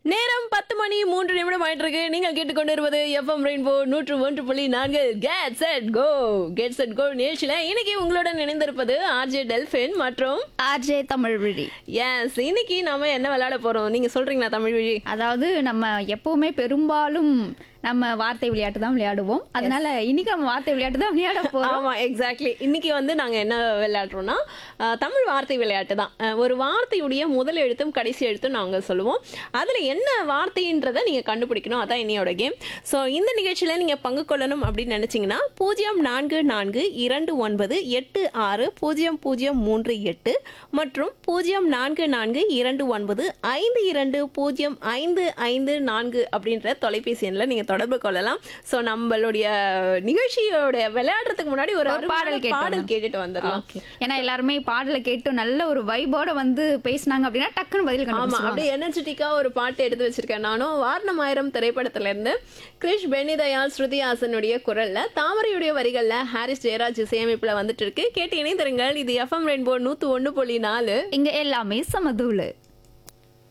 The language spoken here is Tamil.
நேரம் பத்து மணி மூன்று நிமிடம் ஆயிட்டு இருக்கு நீங்கள் கேட்டுக்கொண்டிருப்பது எஃப்எம் ரெயின்போ நூற்று ஒன்று புள்ளி நான்கு get set go get set go நிகழ்ச்சியில் இன்னைக்கு உங்களுடன் இணைந்திருப்பது ஆர்ஜே டெல்ஃபின் மற்றும் ஆர்ஜே தமிழ் விழி எஸ் இன்னைக்கு நாம என்ன விளையாட போறோம் நீங்க சொல்றீங்களா தமிழ் வழி அதாவது நம்ம எப்பவுமே பெரும்பாலும் நம்ம வார்த்தை விளையாட்டு தான் விளையாடுவோம் அதனால இன்னைக்கு நம்ம வார்த்தை விளையாட்டு தான் விளையாட போறோம் ஆமா எக்ஸாக்ட்லி இன்னைக்கு வந்து நாங்க என்ன விளையாடுறோம்னா அஹ், தமிழ் வார்த்தை விளையாட்டு தான் அஹ், ஒரு வார்த்தையுடைய முதல் எழுத்தும் கடைசி எழுத்தும் நாங்க சொல்லுவோம் அதுல என்ன வார்த்தைன்றதை நீங்க கண்டுபிடிக்கணும் அதான் இன்னையோட கேம் ஸோ இந்த நிகழ்ச்சியில நீங்க பங்கு கொள்ளணும் அப்படின்னு நினைச்சீங்கன்னா பூஜ்ஜியம் நான்கு நான்கு இரண்டு ஒன்பது எட்டு ஆறு பூஜ்ஜியம் பூஜ்ஜியம் மூன்று எட்டு மற்றும் பூஜ்ஜியம் நான்கு நான்கு இரண்டு ஒன்பது ஐந்து இரண்டு பூஜ்ஜியம் ஐந்து ஐந்து நான்கு அப்படின்ற தொலைபேசி எண்ணில் நீங்க தொடர்பு கொள்ளலாம் ஸோ நம்மளுடைய நிகழ்ச்சியோட விளையாடுறதுக்கு முன்னாடி ஒரு ஒரு பாடல் அருமையான கேட்டு பாடல் கேட்டுட்டு வந்துடலாம் ஏன்னா எல்லாருமே பாடலை கேட்டு நல்ல ஒரு வைபோட வந்து பேசினாங்க அப்படின்னா டக்குன்னு பதில் ஆமா கண்டுபிடிச்சிருவாங்க அப்படியே எனர்ஜெட்டிக்கா ஒரு பாட்டு எடுத்து வச்சிருக்கேன் நானும் வாரணம் ஆயிரம் திரைப்படத்துல இருந்து கிரிஷ் பெனிதயாள் ஸ்ருதி ஹாசனுடைய குரல்ல தாமரையுடைய வரிகள்ல ஹாரிஸ் ஜெயராஜ் இசையமைப்புல வந்துட்டு இருக்கு கேட்டு இணைந்திருங்கள் இது எஃப்எம் ரெயின்போ நூத்து ஒண்ணு புள்ளி நாலு இங்க எல்லாமே சமதூளு